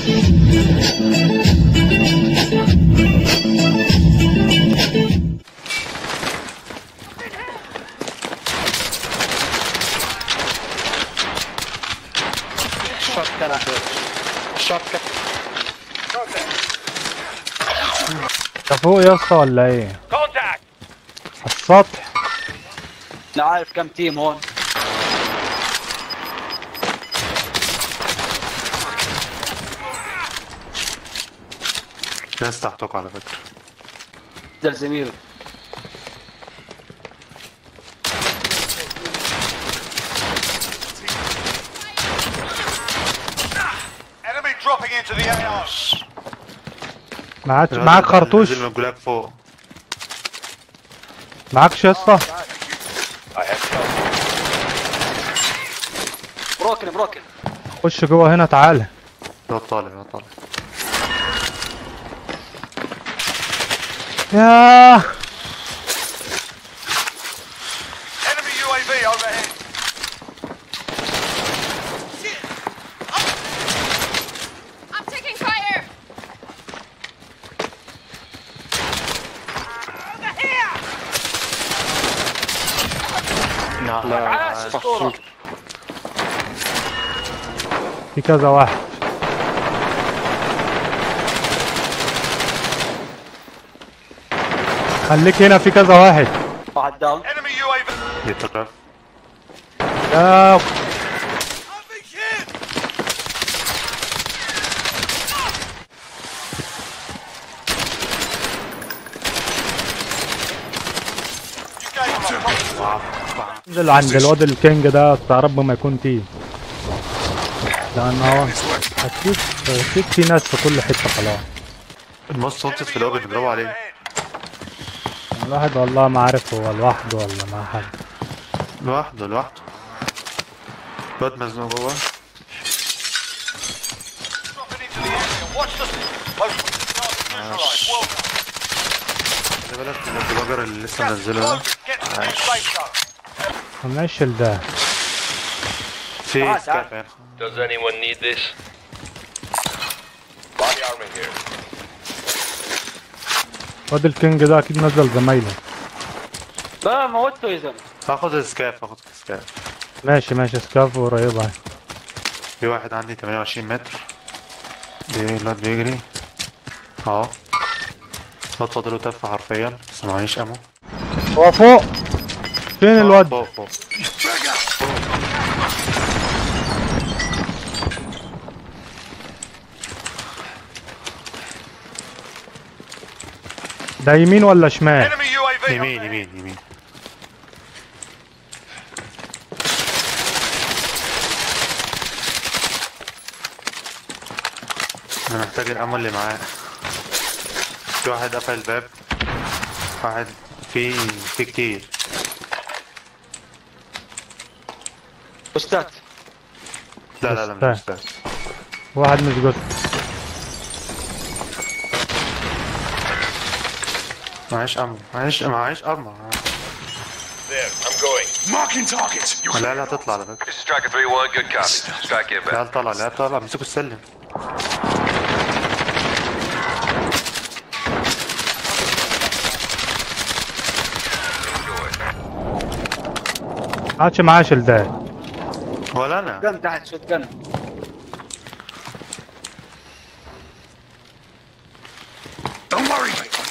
الشوت كان الشوت كان انت فوق يا اسطى ولا ايه؟ Contact! على السطح انا عارف كم تيم هون ناس تحتك على فكرة نزل زميله Enemy dropping into the AR. معاك معاك خرطوش نزل من الجلاك فوق معاكش يا اسطى I have cover. بروكن بروكن خش جوه هنا تعالى لا طالع لا طالع ياه Enemy UAV overhead. I'm taking fire! عاش اسطوره في كذا واحد خليك هنا في كذا واحد واحد داون Enemy UAV. يترف يا You gave them a انزل عند الواد الكينج ده بتاع رب ما يكون تيه لان هو اكيد اكيد في ناس في كل حته خلاص الماس صوتت في الاول بنضربوا عليه الواحد والله ما عارف هو لوحده ولا مع حد لوحده لوحده الواد مزنوق جوه dropping into the area. Watch the most neutralized. Well done. خلي بالك من الديباجر اللي لسه منزله ده Close. Get to the next safe zone. ماشي ده في تعال، سكاف هنا Does anyone need this? Body armor here. الواد الكينج ده اكيد نزل زمايله لا موته يا زلمه هاخد السكاف هاخد السكاف ماشي ماشي سكاف قريبة في واحد عندي 28 متر بي- الواد بيجري اهو الواد فاضله تف حرفيا بس معيش امو هو فوق فين الواد فوق فوق ده يمين ولا شمال Enemy UAV. يمين overhead. يمين يمين انا محتاج الامل اللي معاه في واحد قفل الباب واحد في في كتير استاذ لا لا لا مش استنى. مستاهل واحد مش جثة معيش امل معيش معيش امل There. I'm going. Marking target. You العيال هتطلع على فكرة This is Striker 3-1. Good copy. Strike inbound. العيال طالعة العيال طالعة امسكوا السلم عادش معاه شلدات ولا انا جن تحت شوت جن don't worry.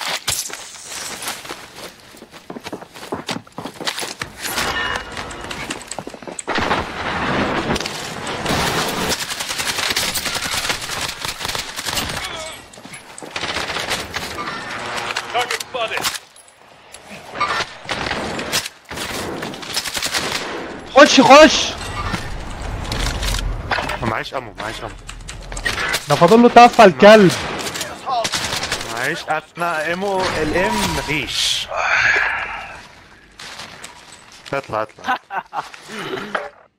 Target spotted. خش خش معيش امو معيش امو ده فاضل له تفه الكلب معيش اثناء امو الام مفيش اطلع اطلع